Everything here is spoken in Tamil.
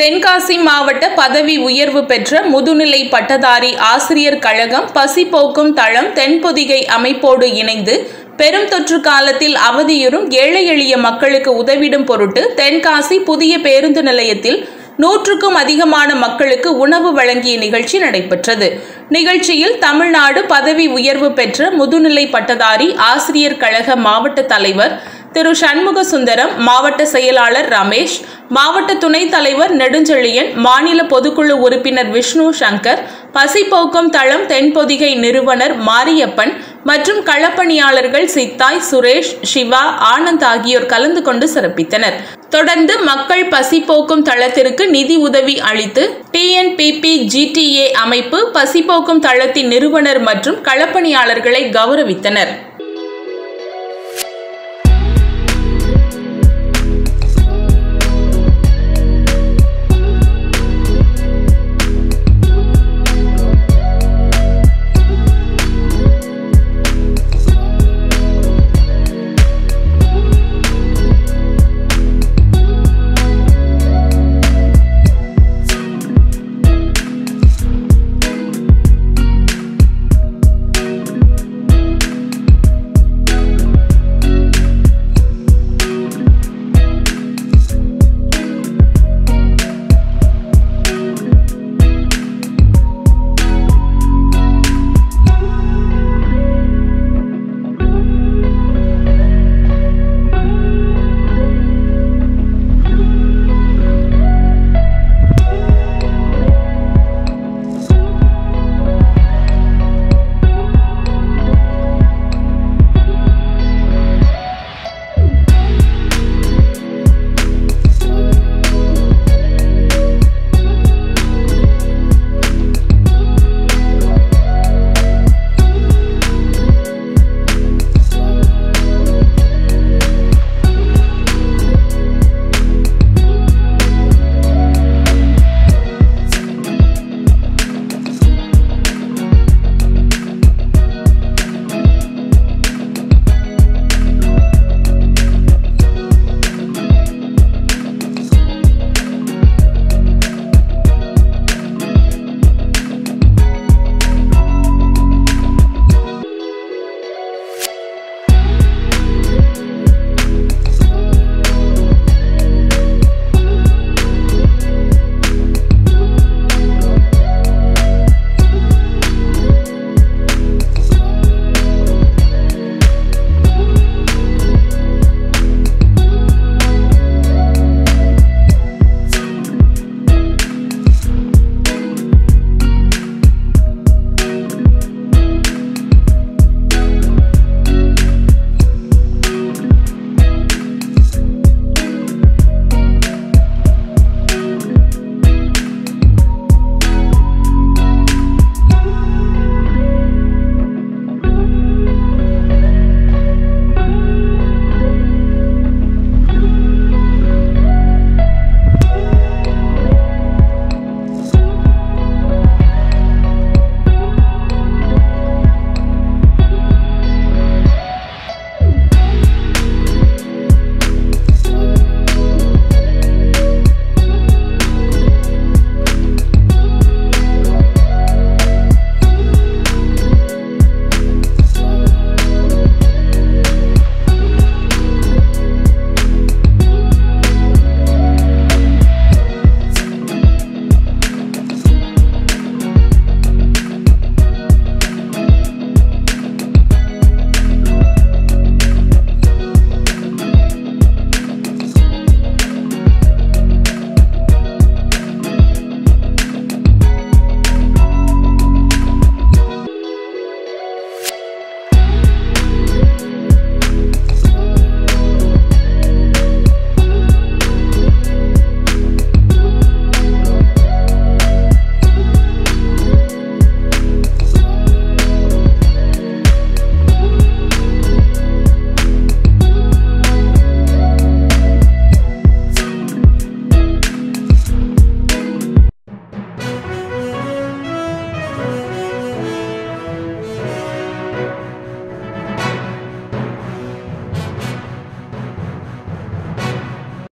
தென்காசி மாவட்ட பதவி உயர்வு பெற்ற முதுநிலை பட்டதாரி ஆசிரியர் கழகம் பசி போக்கும் தளம் தென்பொதிகை அமைப்போடு இணைந்து பெரும் தொற்று காலத்தில் அவதியுறும் ஏழை எளிய மக்களுக்கு உதவிடும் பொருட்டு தென்காசி புதிய பேருந்து நிலையத்தில் நூற்றுக்கும் அதிகமான மக்களுக்கு உணவு வழங்கிய நிகழ்ச்சி நடைபெற்றது நிகழ்ச்சியில் தமிழ்நாடு பதவி உயர்வு பெற்ற முதுநிலை பட்டதாரி ஆசிரியர் கழக மாவட்ட தலைவர் திரு சண்முக சுந்தரம் மாவட்ட செயலாளர் ரமேஷ் மாவட்ட துணைத் தலைவர் நெடுஞ்செழியன் மாநில பொதுக்குழு உறுப்பினர் விஷ்ணு சங்கர் பசிப்போக்கும் தளம் தென்பொதிகை நிறுவனர் மாரியப்பன் மற்றும் களப்பணியாளர்கள் சித்தாய் சுரேஷ் சிவா ஆனந்த் ஆகியோர் கலந்து கொண்டு சிறப்பித்தனர் தொடர்ந்து மக்கள் பசிப்போக்கும் தளத்திற்கு நிதி உதவி அளித்து டிஎன்பிபி ஜிடிஏ அமைப்பு பசிப்போக்கும் தளத்தின் நிறுவனர் மற்றும் களப்பணியாளர்களை கௌரவித்தனர்